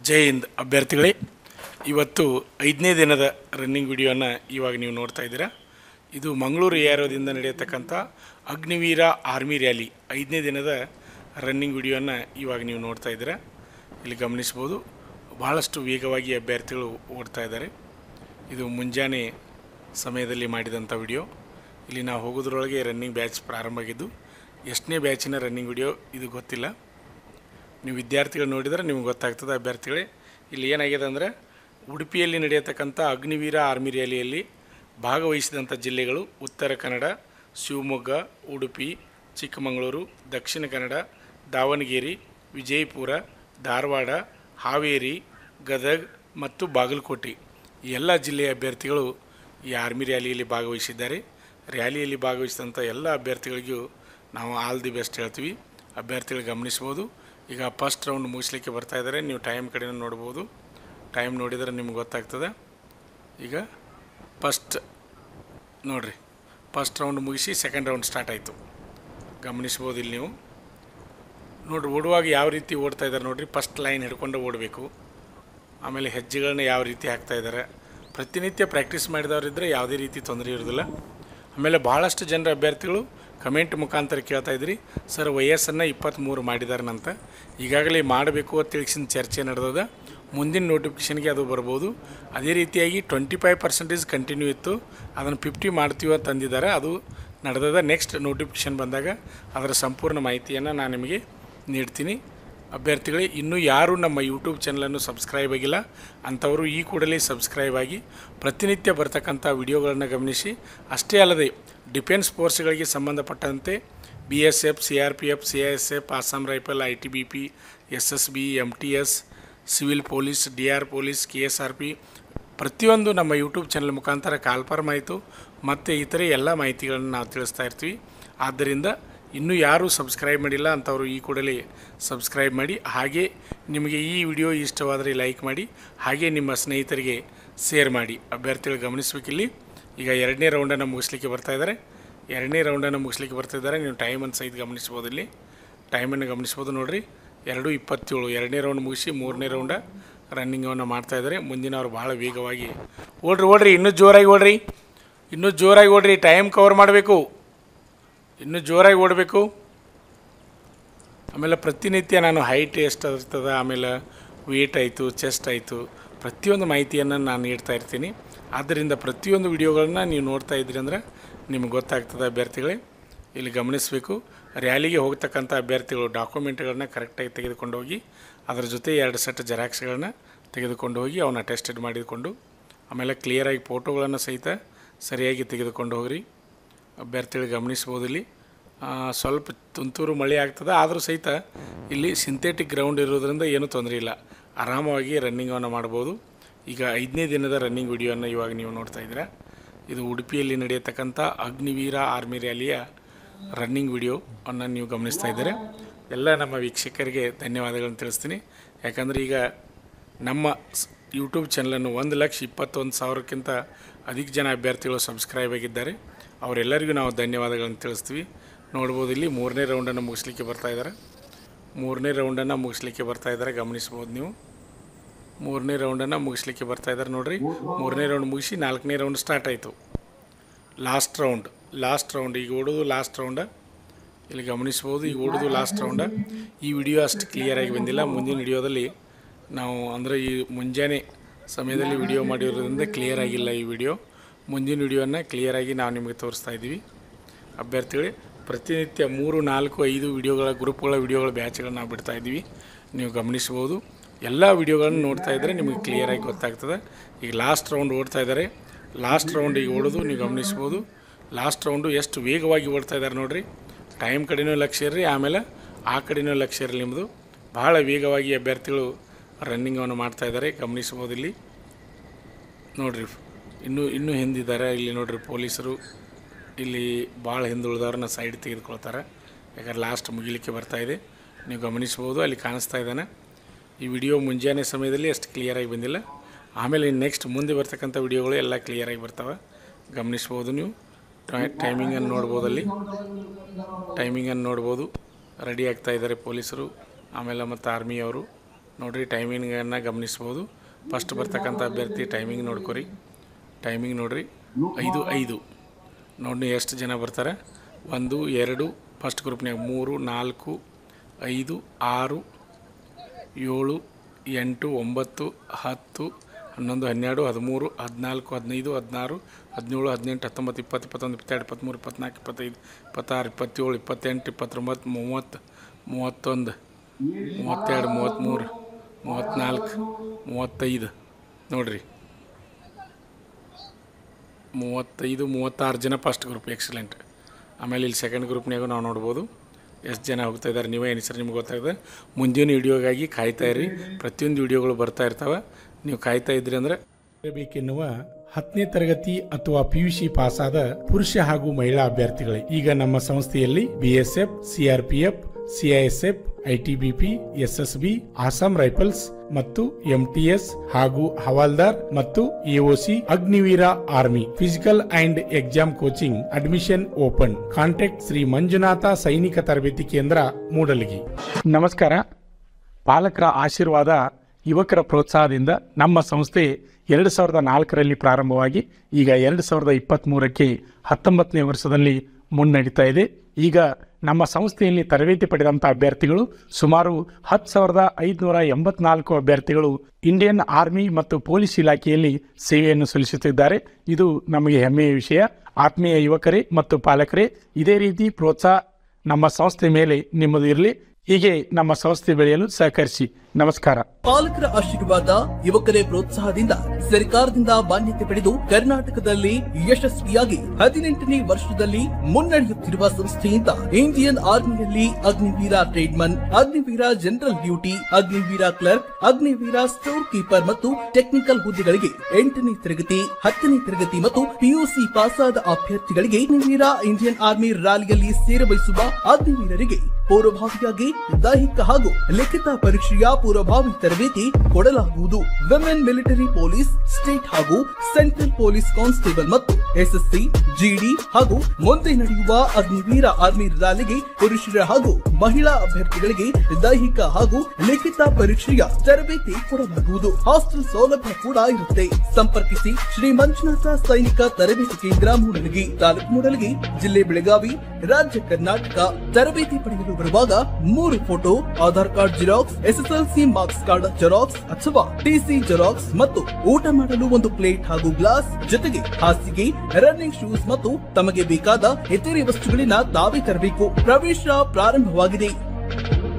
ಜೈ ಹಿಂದ್ ಅಭ್ಯರ್ಥಿಗಳೇ ಇವತ್ತು ಐದನೇ ದಿನದ ರನ್ನಿಂಗ್ ವಿಡಿಯೋನ ಇವಾಗ ನೀವು ನೋಡ್ತಾ ಇದ್ದೀರಾ ಇದು ಮಂಗಳೂರು ಏರೋದಿಂದ ನಡೆಯತಕ್ಕಂಥ ಅಗ್ನಿವೀರ ಆರ್ಮಿ ರ್ಯಾಲಿ ಐದನೇ ದಿನದ ರನ್ನಿಂಗ್ ವಿಡಿಯೋನ ಇವಾಗ ನೀವು ನೋಡ್ತಾ ಇದ್ದೀರಾ ಇಲ್ಲಿ ಗಮನಿಸ್ಬೋದು ಭಾಳಷ್ಟು ವೇಗವಾಗಿ ಅಭ್ಯರ್ಥಿಗಳು ಓಡ್ತಾ ಇದ್ದಾರೆ ಇದು ಮುಂಜಾನೆ ಸಮಯದಲ್ಲಿ ಮಾಡಿದಂಥ ವಿಡಿಯೋ ಇಲ್ಲಿ ನಾವು ಹೋಗೋದ್ರೊಳಗೆ ರನ್ನಿಂಗ್ ಬ್ಯಾಚ್ ಪ್ರಾರಂಭ ಆಗಿದ್ದು ಎಷ್ಟನೇ ಬ್ಯಾಚಿನ ರನ್ನಿಂಗ್ ವಿಡಿಯೋ ಇದು ಗೊತ್ತಿಲ್ಲ ನೀವು ವಿದ್ಯಾರ್ಥಿಗಳು ನೋಡಿದರೆ ನಿಮ್ಗೆ ಗೊತ್ತಾಗ್ತದೆ ಅಭ್ಯರ್ಥಿಗಳೇ ಇಲ್ಲಿ ಏನಾಗಿದೆ ಅಂದರೆ ಉಡುಪಿಯಲ್ಲಿ ನಡೆಯತಕ್ಕಂಥ ಅಗ್ನಿವೀರ ಆರ್ಮಿ ರ್ಯಾಲಿಯಲ್ಲಿ ಭಾಗವಹಿಸಿದಂಥ ಜಿಲ್ಲೆಗಳು ಉತ್ತರ ಕನ್ನಡ ಶಿವಮೊಗ್ಗ ಉಡುಪಿ ಚಿಕ್ಕಮಗಳೂರು ದಕ್ಷಿಣ ಕನ್ನಡ ದಾವಣಗೆರೆ ವಿಜಯಪುರ ಧಾರವಾಡ ಹಾವೇರಿ ಗದಗ್ ಮತ್ತು ಬಾಗಲಕೋಟೆ ಈ ಎಲ್ಲ ಜಿಲ್ಲೆಯ ಅಭ್ಯರ್ಥಿಗಳು ಈ ಆರ್ಮಿ ರ್ಯಾಲಿಯಲ್ಲಿ ಭಾಗವಹಿಸಿದ್ದಾರೆ ರ್ಯಾಲಿಯಲ್ಲಿ ಭಾಗವಹಿಸಿದಂಥ ಎಲ್ಲ ಅಭ್ಯರ್ಥಿಗಳಿಗೂ ನಾವು ಆಲ್ ದಿ ಬೆಸ್ಟ್ ಹೇಳ್ತೀವಿ ಅಭ್ಯರ್ಥಿಗಳು ಗಮನಿಸ್ಬೋದು ಈಗ ಫಸ್ಟ್ ರೌಂಡ್ ಮುಗಿಸ್ಲಿಕ್ಕೆ ಬರ್ತಾ ಇದ್ದಾರೆ ನೀವು ಟೈಮ್ ಕಡೆ ನೋಡ್ಬೋದು ಟೈಮ್ ನೋಡಿದರೆ ನಿಮ್ಗೆ ಗೊತ್ತಾಗ್ತದೆ ಈಗ ಫಸ್ಟ್ ನೋಡಿರಿ ಫಸ್ಟ್ ರೌಂಡ್ ಮುಗಿಸಿ ಸೆಕೆಂಡ್ ರೌಂಡ್ ಸ್ಟಾರ್ಟ್ ಆಯಿತು ಗಮನಿಸ್ಬೋದು ಇಲ್ಲಿ ನೀವು ನೋಡ್ರಿ ಓಡುವಾಗ ಯಾವ ರೀತಿ ಓಡ್ತಾ ಇದ್ದಾರೆ ನೋಡ್ರಿ ಫಸ್ಟ್ ಲೈನ್ ಹಿಡ್ಕೊಂಡು ಓಡಬೇಕು ಆಮೇಲೆ ಹೆಜ್ಜೆಗಳನ್ನ ಯಾವ ರೀತಿ ಹಾಕ್ತಾ ಇದ್ದಾರೆ ಪ್ರತಿನಿತ್ಯ ಪ್ರಾಕ್ಟೀಸ್ ಮಾಡಿದವರಿದ್ದರೆ ಯಾವುದೇ ರೀತಿ ತೊಂದರೆ ಇರೋದಿಲ್ಲ ಆಮೇಲೆ ಭಾಳಷ್ಟು ಜನರ ಅಭ್ಯರ್ಥಿಗಳು ಕಮೆಂಟ್ ಮುಖಾಂತರ ಕೇಳ್ತಾ ಇದ್ರಿ ಸರ್ ವಯಸ್ಸನ್ನು ಇಪ್ಪತ್ತ್ಮೂರು ಮಾಡಿದಾರನಂತ ಈಗಾಗಲೇ ಮಾಡಬೇಕು ಅಂತ ತಿಳಿಸಿದ ಚರ್ಚೆ ನಡೆದದ ಮುಂದಿನ ನೋಟಿಫಿಕೇಷನ್ಗೆ ಅದು ಬರ್ಬೋದು ಅದೇ ರೀತಿಯಾಗಿ ಟ್ವೆಂಟಿ ಫೈವ್ ಪರ್ಸೆಂಟೇಜ್ ಕಂಟಿನ್ಯೂ ಇತ್ತು ಅದನ್ನು ಫಿಫ್ಟಿ ಮಾಡ್ತೀವಿ ಅಂತ ಅಂದಿದ್ದಾರೆ ಅದು ನಡೆದದ ನೆಕ್ಸ್ಟ್ ನೋಟಿಫಿಕೇಷನ್ ಬಂದಾಗ ಅದರ ಸಂಪೂರ್ಣ ಮಾಹಿತಿಯನ್ನು ನಾನು ನಿಮಗೆ ನೀಡ್ತೀನಿ ಅಭ್ಯರ್ಥಿಗಳೇ ಇನ್ನೂ ಯಾರು ನಮ್ಮ ಯೂಟ್ಯೂಬ್ ಚಾನಲನ್ನು ಸಬ್ಸ್ಕ್ರೈಬ್ ಆಗಿಲ್ಲ ಅಂಥವರು ಈ ಕೂಡಲೇ ಸಬ್ಸ್ಕ್ರೈಬ್ ಆಗಿ ಪ್ರತಿನಿತ್ಯ ಬರ್ತಕ್ಕಂಥ ವಿಡಿಯೋಗಳನ್ನು ಗಮನಿಸಿ ಅಷ್ಟೇ ಅಲ್ಲದೆ ಡಿಫೆನ್ಸ್ ಫೋರ್ಸ್ಗಳಿಗೆ ಸಂಬಂಧಪಟ್ಟಂತೆ B S F C R P F C I S F Assam rifle I T B P S S B M T S civil police D R police K S R P ಪ್ರತಿಯೊಂದು ನಮ್ಮ YouTube channel ಮುಖಾಂತರ ಕಾಲ್ಫಾರ್ಮ್ ಆಯಿತು ಮತ್ತು ಇತರೆ ಎಲ್ಲ ಮಾಹಿತಿಗಳನ್ನು ನಾವು ತಿಳಿಸ್ತಾ ಇರ್ತೀವಿ ಆದ್ದರಿಂದ ಇನ್ನೂ ಯಾರೂ ಸಬ್ಸ್ಕ್ರೈಬ್ ಮಾಡಿಲ್ಲ ಅಂಥವರು ಈ ಕೂಡಲೇ ಸಬ್ಸ್ಕ್ರೈಬ್ ಮಾಡಿ ಹಾಗೆ ನಿಮಗೆ ಈ ವಿಡಿಯೋ ಇಷ್ಟವಾದರೆ ಲೈಕ್ ಮಾಡಿ ಹಾಗೆ ನಿಮ್ಮ ಸ್ನೇಹಿತರಿಗೆ ಶೇರ್ ಮಾಡಿ ಅಭ್ಯರ್ಥಿಗಳು ಗಮನಿಸಬೇಕಿಲ್ಲಿ ಈಗ ಎರಡನೇ ರೌಂಡನ್ನು ಮುಗಿಸ್ಲಿಕ್ಕೆ ಬರ್ತಾ ಇದ್ದಾರೆ ಎರಡನೇ ರೌಂಡನ್ನು ಮುಗಿಸ್ಲಿಕ್ಕೆ ಬರ್ತಾ ಇದ್ದಾರೆ ನೀವು ಟೈಮನ್ನು ಸಹಿತ ಗಮನಿಸ್ಬೋದು ಇಲ್ಲಿ ಟೈಮನ್ನು ಗಮನಿಸ್ಬೋದು ನೋಡಿರಿ ಎರಡು ಇಪ್ಪತ್ತೇಳು ಎರಡನೇ ರೌಂಡ್ ಮುಗಿಸಿ ಮೂರನೇ ರೌಂಡ ರನ್ನಿಂಗನ್ನು ಮಾಡ್ತಾ ಇದ್ದಾರೆ ಮುಂದಿನವ್ರು ಭಾಳ ವೇಗವಾಗಿ ಓಡ್ರಿ ಓಡ್ರಿ ಇನ್ನೂ ಜೋರಾಗಿ ಓಡ್ರಿ ಇನ್ನೂ ಜೋರಾಗಿ ಓಡ್ರಿ ಟೈಮ್ ಕವರ್ ಮಾಡಬೇಕು ಇನ್ನೂ ಜೋರಾಗಿ ಓಡಬೇಕು ಆಮೇಲೆ ಪ್ರತಿನಿತ್ಯ ನಾನು ಹೈಟ್ ಎಷ್ಟು ಇರ್ತದೆ ಆಮೇಲೆ ವೇಟ್ ಆಯಿತು ಚೆಸ್ಟ್ ಆಯಿತು ಪ್ರತಿಯೊಂದು ಮಾಹಿತಿಯನ್ನು ನಾನು ನೀಡ್ತಾ ಇರ್ತೀನಿ ಆದ್ದರಿಂದ ಪ್ರತಿಯೊಂದು ವಿಡಿಯೋಗಳನ್ನ ನೀವು ನೋಡ್ತಾ ಇದ್ರಿ ಅಂದರೆ ನಿಮ್ಗೆ ಗೊತ್ತಾಗ್ತದೆ ಅಭ್ಯರ್ಥಿಗಳೇ ಇಲ್ಲಿ ಗಮನಿಸಬೇಕು ರ್ಯಾಲಿಗೆ ಹೋಗ್ತಕ್ಕಂಥ ಅಭ್ಯರ್ಥಿಗಳು ಡಾಕ್ಯುಮೆಂಟ್ಗಳನ್ನ ಕರೆಕ್ಟಾಗಿ ತೆಗೆದುಕೊಂಡು ಹೋಗಿ ಅದರ ಜೊತೆ ಎರಡು ಸೆಟ್ ಜೆರಾಕ್ಸ್ಗಳನ್ನ ತೆಗೆದುಕೊಂಡು ಹೋಗಿ ಅವನ್ನ ಟೆಸ್ಟೆಡ್ ಮಾಡಿಕೊಂಡು ಆಮೇಲೆ ಕ್ಲಿಯರಾಗಿ ಫೋಟೋಗಳನ್ನು ಸಹಿತ ಸರಿಯಾಗಿ ತೆಗೆದುಕೊಂಡು ಹೋಗ್ರಿ ಅಭ್ಯರ್ಥಿಗಳು ಗಮನಿಸ್ಬೋದು ಇಲ್ಲಿ ಆ, ಸ್ವಲ್ಪ ತುಂತುರು ಮಳೆ ಆಗ್ತದೆ ಆದರೂ ಸಹಿತ ಇಲ್ಲಿ ಸಿಂಥೆಟಿಕ್ ಗ್ರೌಂಡ್ ಇರೋದ್ರಿಂದ ಏನೂ ತೊಂದರೆ ಇಲ್ಲ ಆರಾಮವಾಗಿ ರನ್ನಿಂಗನ್ನು ಮಾಡ್ಬೋದು ಈಗ ಐದನೇ ದಿನದ ರನ್ನಿಂಗ್ ವಿಡಿಯೋನ ಇವಾಗ ನೀವು ನೋಡ್ತಾ ಇದ್ದೀರಾ ಇದು ಉಡುಪಿಯಲ್ಲಿ ನಡೆಯತಕ್ಕಂಥ ಅಗ್ನಿವೀರ ಆರ್ಮಿ ರ್ಯಾಲಿಯ ರನ್ನಿಂಗ್ ವಿಡಿಯೋ ಅನ್ನು ನೀವು ಗಮನಿಸ್ತಾ ಇದ್ದೀರಾ ಎಲ್ಲ ನಮ್ಮ ವೀಕ್ಷಕರಿಗೆ ಧನ್ಯವಾದಗಳನ್ನು ತಿಳಿಸ್ತೀನಿ ಯಾಕಂದರೆ ಈಗ ನಮ್ಮ ಸ್- ಯೂಟ್ಯೂಬ್ ಚಾನಲನ್ನು ಒಂದು ಲಕ್ಷ ಇಪ್ಪತ್ತೊಂದು ಸಾವಿರಕ್ಕಿಂತ ಅಧಿಕ ಜನ ಅಭ್ಯರ್ಥಿಗಳು ಸಬ್ಸ್ಕ್ರೈಬ್ ಆಗಿದ್ದಾರೆ ಅವರೆಲ್ಲರಿಗೂ ನಾವು ಧನ್ಯವಾದಗಳನ್ನು ತಿಳಿಸ್ತೀವಿ ನೋಡ್ಬೋದು ಇಲ್ಲಿ ಮೂರನೇ ರೌಂಡನ್ನು ಮುಗಿಸ್ಲಿಕ್ಕೆ ಬರ್ತಾ ಇದ್ದಾರೆ ಮೂರನೇ ರೌಂಡನ್ನು ಮುಗಿಸ್ಲಿಕ್ಕೆ ಬರ್ತಾ ಇದ್ದಾರೆ ಗಮನಿಸ್ಬೋದು ನೀವು ಮೂರನೇ ರೌಂಡನ್ನು ಮುಗಿಸ್ಲಿಕ್ಕೆ ಬರ್ತಾ ಇದ್ದಾರೆ ನೋಡ್ರಿ ಮೂರನೇ ರೌಂಡ್ ಮುಗಿಸಿ ನಾಲ್ಕನೇ ರೌಂಡ್ ಸ್ಟಾರ್ಟ್ ಆಯಿತು ಲಾಸ್ಟ್ ರೌಂಡ್ ಲಾಸ್ಟ್ ರೌಂಡ್ ಈಗ ಓಡೋದು ಲಾಸ್ಟ್ ರೌಂಡ ಇಲ್ಲಿ ಗಮನಿಸ್ಬೋದು ಈಗ ಓಡೋದು ಲಾಸ್ಟ್ ರೌಂಡ ಈ ವಿಡಿಯೋ ಅಷ್ಟು ಕ್ಲಿಯರಾಗಿ ಬಂದಿಲ್ಲ ಮುಂದಿನ ವಿಡಿಯೋದಲ್ಲಿ ನಾವು ಅಂದರೆ ಈ ಮುಂಜಾನೆ ಸಮಯದಲ್ಲಿ ವಿಡಿಯೋ ಮಾಡಿರೋದ್ರಿಂದ ಕ್ಲಿಯರ್ ಆಗಿಲ್ಲ ಈ ವಿಡಿಯೋ ಮುಂದಿನ ವಿಡಿಯೋನ ಕ್ಲಿಯರಾಗಿ ನಾವು ನಿಮಗೆ ತೋರಿಸ್ತಾ ಇದ್ದೀವಿ ಅಭ್ಯರ್ಥಿಗಳೇ ಪ್ರತಿನಿತ್ಯ ಮೂರು ನಾಲ್ಕು ಐದು ವಿಡಿಯೋಗಳ ಗ್ರೂಪ್ಗಳ ವಿಡಿಯೋಗಳ ಬ್ಯಾಚ್ಗಳನ್ನ ನಾವು ಬಿಡ್ತಾ ಇದ್ದೀವಿ ನೀವು ಗಮನಿಸ್ಬೋದು ಎಲ್ಲ ವಿಡಿಯೋಗಳನ್ನು ನೋಡ್ತಾ ಇದ್ದರೆ ನಿಮಗೆ ಕ್ಲಿಯರಾಗಿ ಗೊತ್ತಾಗ್ತದೆ ಈಗ ಲಾಸ್ಟ್ ರೌಂಡ್ ಓಡ್ತಾ ಇದ್ದಾರೆ ಲಾಸ್ಟ್ ರೌಂಡ್ ಈಗ ಓಡೋದು ನೀವು ಗಮನಿಸ್ಬೋದು ಲಾಸ್ಟ್ ರೌಂಡು ಎಷ್ಟು ವೇಗವಾಗಿ ಓಡ್ತಾ ಇದ್ದಾರೆ ನೋಡ್ರಿ ಟೈಮ್ ಕಡೆನೂ ಲಕ್ಷ್ಯ ಇರ್ರಿ ಆಮೇಲೆ ಆ ಕಡೆನೂ ಲಕ್ಷ್ಯ ಇರಲಿ ನಿಮ್ಮದು ಭಾಳ ವೇಗವಾಗಿ ಅಭ್ಯರ್ಥಿಗಳು ರನ್ನಿಂಗನ್ನು ಮಾಡ್ತಾ ಇದ್ದಾರೆ ಗಮನಿಸ್ಬೋದು ಇಲ್ಲಿ ನೋಡ್ರಿ ಇನ್ನೂ ಇನ್ನೂ ಹಿಂದಿದ್ದಾರೆ ಇಲ್ಲಿ ನೋಡ್ರಿ ಪೊಲೀಸರು ಇಲ್ಲಿ ಭಾಳ ಹಿಂದುಳಿದವ್ರನ್ನ ಸೈಡ್ ತೆಗೆದುಕೊಳ್ತಾರೆ ಯಾಕಂದ್ರೆ ಲಾಸ್ಟ್ ಮುಗಿಲಿಕ್ಕೆ ಬರ್ತಾ ಇದೆ ನೀವು ಗಮನಿಸ್ಬೋದು ಅಲ್ಲಿ ಕಾಣಿಸ್ತಾ ಇದ್ದಾನೆ ಈ ವಿಡಿಯೋ ಮುಂಜಾನೆ ಸಮಯದಲ್ಲಿ ಅಷ್ಟು ಕ್ಲಿಯರಾಗಿ ಬಂದಿಲ್ಲ ಆಮೇಲೆ ನೆಕ್ಸ್ಟ್ ಮುಂದೆ ಬರ್ತಕ್ಕಂಥ ವಿಡಿಯೋಗಳು ಎಲ್ಲ ಕ್ಲಿಯರಾಗಿ ಬರ್ತವೆ ಗಮನಿಸ್ಬೋದು ನೀವು ಟೈಮಿಂಗನ್ನು ನೋಡ್ಬೋದು ಅಲ್ಲಿ ಟೈಮಿಂಗನ್ನು ನೋಡ್ಬೋದು ರೆಡಿ ಆಗ್ತಾ ಇದ್ದಾರೆ ಪೊಲೀಸರು ಆಮೇಲೆ ಮತ್ತು ಆರ್ಮಿಯವರು ನೋಡಿರಿ ಟೈಮಿಂಗನ್ನು ಗಮನಿಸ್ಬೋದು ಫಸ್ಟ್ ಬರ್ತಕ್ಕಂಥ ಅಭ್ಯರ್ಥಿ ಟೈಮಿಂಗ್ ನೋಡ್ಕೊರಿ ಟೈಮಿಂಗ್ ನೋಡಿರಿ ಐದು ಐದು ನೋಡಿ ಎಷ್ಟು ಜನ ಬರ್ತಾರೆ ಒಂದು ಎರಡು ಫಸ್ಟ್ ಗ್ರೂಪ್ನಾಗ ಮೂರು ನಾಲ್ಕು ಐದು ಆರು ಏಳು ಎಂಟು ಒಂಬತ್ತು ಹತ್ತು ಹನ್ನೊಂದು ಹನ್ನೆರಡು ಹದಿಮೂರು ಹದಿನಾಲ್ಕು ಹದಿನೈದು ಹದಿನಾರು ಹದಿನೇಳು ಹದಿನೆಂಟು ಹತ್ತೊಂಬತ್ತು ಇಪ್ಪತ್ತು ಇಪ್ಪತ್ತೊಂದು ಇಪ್ಪತ್ತೆರಡು ಇಪ್ಪತ್ತ್ಮೂರು ಇಪ್ಪತ್ನಾಲ್ಕು ಇಪ್ಪತ್ತೈದು ಇಪ್ಪತ್ತಾರು ಇಪ್ಪತ್ತೇಳು ಇಪ್ಪತ್ತೆಂಟು ಇಪ್ಪತ್ತೊಂಬತ್ತು ಮೂವತ್ತು ಮೂವತ್ತೊಂದು ಮೂವತ್ತೆರಡು ಮೂವತ್ತ್ಮೂರು ಮೂವತ್ತ್ನಾಲ್ಕು ಮೂವತ್ತೈದು ನೋಡಿರಿ ಮೂವತ್ತೈದು ಮೂವತ್ತಾರು ಜನ ಫಸ್ಟ್ ಗ್ರೂಪ್ ಎಕ್ಸಲೆಂಟ್ ಆಮೇಲೆ ಇಲ್ಲಿ ಸೆಕೆಂಡ್ ಗ್ರೂಪ್ನಾಗೂ ನಾವು ನೋಡ್ಬೋದು ಎಷ್ಟು ಜನ ಹೋಗ್ತಾ ಇದ್ದಾರೆ ನೀವೇ ಎನಿಸ್ರಿ ನಿಮ್ಗೆ ಗೊತ್ತಾಗಿದೆ ಮುಂದಿನ ವಿಡಿಯೋಗಾಗಿ ಕಾಯ್ತಾ ಇರಿ ಪ್ರತಿಯೊಂದು ವಿಡಿಯೋಗಳು ಬರ್ತಾ ಇರ್ತಾವೆ ನೀವು ಕಾಯ್ತಾ ಇದ್ರಿ ಅಂದರೆ ಬೇಕೆನ್ನುವ ಹತ್ತನೇ ತರಗತಿ ಅಥವಾ ಪಿ ಯು ಸಿ ಪಾಸಾದ ಪುರುಷ ಹಾಗೂ ಮಹಿಳಾ ಅಭ್ಯರ್ಥಿಗಳೇ ಈಗ ನಮ್ಮ ಸಂಸ್ಥೆಯಲ್ಲಿ BSF CRPF CISF ITBP SSB Assam rifles ಮತ್ತು ಎಂಟಿಎಸ್ ಹಾಗೂ ಹವಾಲ್ದಾರ್ ಮತ್ತು AOC Agniveer army physical and exam coaching admission open contact Shri Manjunatha ಸೈನಿಕ ತರಬೇತಿ ಕೇಂದ್ರ ಮೂಡಲಗಿ ನಮಸ್ಕಾರ ಪಾಲಕರ ಆಶೀರ್ವಾದ ಯುವಕರ ಪ್ರೋತ್ಸಾಹದಿಂದ ನಮ್ಮ ಸಂಸ್ಥೆ ಎರಡು ಸಾವಿರದ ನಾಲ್ಕರಲ್ಲಿ ಪ್ರಾರಂಭವಾಗಿ ಈಗ ಎರಡು ಸಾವಿರದ ಇಪ್ಪತ್ತ್ಮೂರಕ್ಕೆ ಹತ್ತೊಂಬತ್ತನೇ ವರ್ಷದಲ್ಲಿ ಮುನ್ನಡೀತಾ ಇದೆ ಈಗ ನಮ್ಮ ಸಂಸ್ಥೆಯಲ್ಲಿ ತರಬೇತಿ ಪಡೆದಂಥ ಅಭ್ಯರ್ಥಿಗಳು ಸುಮಾರು ಹತ್ತು ಸಾವಿರದ ಐದುನೂರ ಎಂಬತ್ನಾಲ್ಕು ಅಭ್ಯರ್ಥಿಗಳು ಇಂಡಿಯನ್ ಆರ್ಮಿ ಮತ್ತು ಪೊಲೀಸ್ ಇಲಾಖೆಯಲ್ಲಿ ಸೇವೆಯನ್ನು ಸಲ್ಲಿಸುತ್ತಿದ್ದಾರೆ ಇದು ನಮಗೆ ಹೆಮ್ಮೆಯ ವಿಷಯ ಆತ್ಮೀಯ ಯುವಕರೇ ಮತ್ತು ಪಾಲಕರೇ ಇದೇ ರೀತಿ ಪ್ರೋತ್ಸಾಹ ನಮ್ಮ ಸಂಸ್ಥೆ ಮೇಲೆ ನಿಮ್ಮದು ಇರಲಿ ಹೀಗೆ ನಮ್ಮ ಸಂಸ್ಥೆ ಬೆಳೆಯಲು ಸಹಕರಿಸಿ ನಮಸ್ಕಾರ ಪಾಲಕರ ಆಶೀರ್ವಾದ ಯುವಕರೇ ಪ್ರೋತ್ಸಾಹದಿಂದ ಸರ್ಕಾರದಿಂದ ಮಾನ್ಯತೆ ಪಡೆದು ಕರ್ನಾಟಕದಲ್ಲಿ ಯಶಸ್ವಿಯಾಗಿ ಹದಿನೆಂಟನೇ ವರ್ಷದಲ್ಲಿ ಮುನ್ನಡೆಯುತ್ತಿರುವ ಸಂಸ್ಥೆಯಿಂದ ಇಂಡಿಯನ್ ಆರ್ಮಿಯಲ್ಲಿ Agniveer tradesman Agniveer general duty Agniveer clerk Agniveer store keeper ಮತ್ತು ಟೆಕ್ನಿಕಲ್ ಹುದ್ದೆಗಳಿಗೆ ಎಂಟನೇ ತರಗತಿ ಹತ್ತನೇ ತರಗತಿ ಮತ್ತು ಪಿಯುಸಿ ಪಾಸಾದ ಅಭ್ಯರ್ಥಿಗಳಿಗೆ ಅಗ್ನಿವೀರ ಇಂಡಿಯನ್ ಆರ್ಮಿ ರ್ಯಾಲಿಯಲ್ಲಿ ಸೇರಬಯಸುವ ಅಗ್ನಿವೀರರಿಗೆ ಪೂರ್ವಭಾವಿಯಾಗಿ ದೈಹಿಕ ಹಾಗೂ ಲಿಖಿತ ಪರೀಕ್ಷೆಯ ಪೂರ್ವಭಾವಿ ತರಬೇತಿ ಕೊಡಲಾಗುವುದು ವಿಮೆನ್ ಮಿಲಿಟರಿ ಪೊಲೀಸ್ ಸ್ಟೇಟ್ ಹಾಗೂ ಸೆಂಟ್ರಲ್ ಪೊಲೀಸ್ ಕಾನ್ಸ್ಟೇಬಲ್ ಮತ್ತು ಎಸ್ಎಸ್ಸಿ ಜಿಡಿ ಹಾಗೂ ಮುಂದೆ ನಡೆಯುವ ಅಗ್ನಿವೀರ ಆರ್ಮಿ ರ್ಯಾಲಿಗೆ ಪುರುಷರ ಹಾಗೂ ಮಹಿಳಾ ಅಭ್ಯರ್ಥಿಗಳಿಗೆ ದೈಹಿಕ ಹಾಗೂ ಲಿಖಿತ ಪರೀಕ್ಷೆಯ ತರಬೇತಿ ಕೊಡಲಾಗುವುದು ಹಾಸ್ಟೆಲ್ ಸೌಲಭ್ಯ ಕೂಡ ಇರುತ್ತೆ ಸಂಪರ್ಕಿಸಿ ಶ್ರೀ ಮಂಜುನಾಥ ಸೈನಿಕ ತರಬೇತಿ ಕೇಂದ್ರ ಮೂಡಲಗಿ ತಾಲೂಕು ಮೂಡಲಗಿ ಜಿಲ್ಲೆ ಬೆಳಗಾವಿ ರಾಜ್ಯ ಕರ್ನಾಟಕ ತರಬೇತಿ ಪಡೆಯಲು ಬರುವಾಗ ಮೂರು photo Aadhaar card xerox SSLC marks card xerox ಅಥವಾ ಟಿಸಿ ಜೆರಾಕ್ಸ್ ಮತ್ತು ಊಟ ಮಾಡಲು ಒಂದು ಪ್ಲೇಟ್ ಹಾಗೂ ಗ್ಲಾಸ್ ಜೊತೆಗೆ ಹಾಸಿಗೆ ರನ್ನಿಂಗ್ ಶೂಸ್ ಮತ್ತು ತಮಗೆ ಬೇಕಾದ ಇತರೆ ವಸ್ತುಗಳಿನ ತಾವೇ ತರಬೇಕು ಪ್ರವೇಶ ಪ್ರಾರಂಭವಾಗಿದೆ